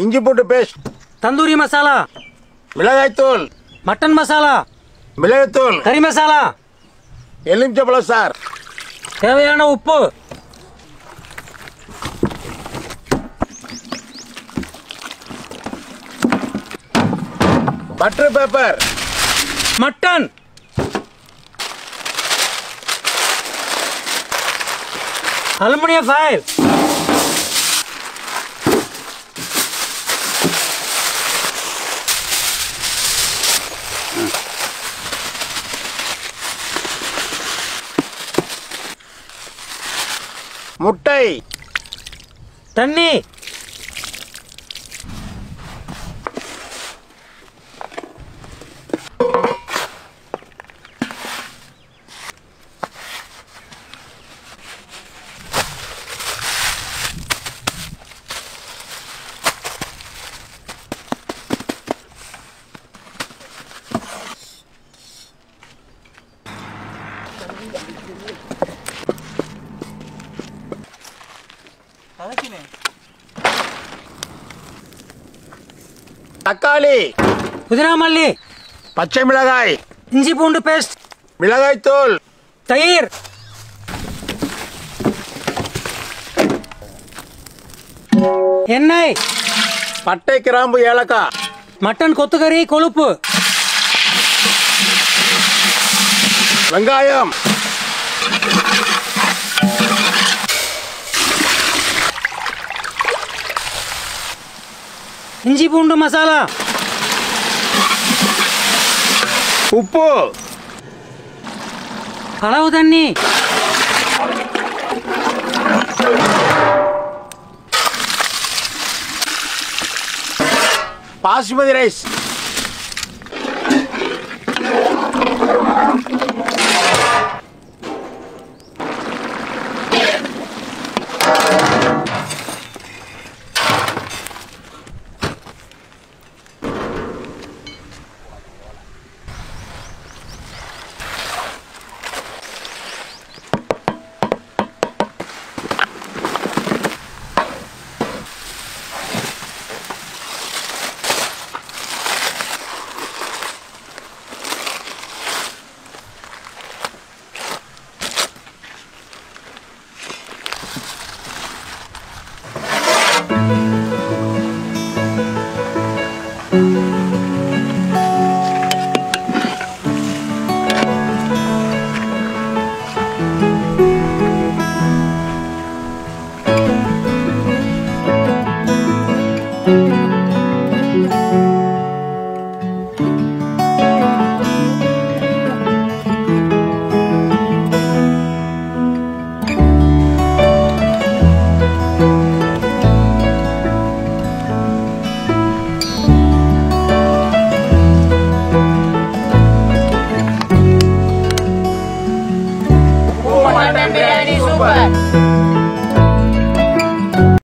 இஞ்சி பூண்டு பேஸ்ட் தந்தூரி மசாலா மிளகாய்த்தூள் மட்டன் மசாலா மிளகுத்தூள் கறி மசாலா எலுமிச்சப்பழம் சார் தேவையான உப்பு butter paper mutton aluminium foil முட்டை தண்ணி தக்காளி புதினா மல்லி பச்சை மிளகாய் இஞ்சி பூண்டு பேஸ்ட் மிளகாய்த்தூள் தயிர் எண்ணெய் பட்டை கிராம்பு ஏலக்காய் மட்டன் கொத்துக்கறி கொழுப்பு வெங்காயம் இஞ்சி பூண்டு மசாலா உப்பு அளவு தண்ணி பாசுமதி ரைஸ்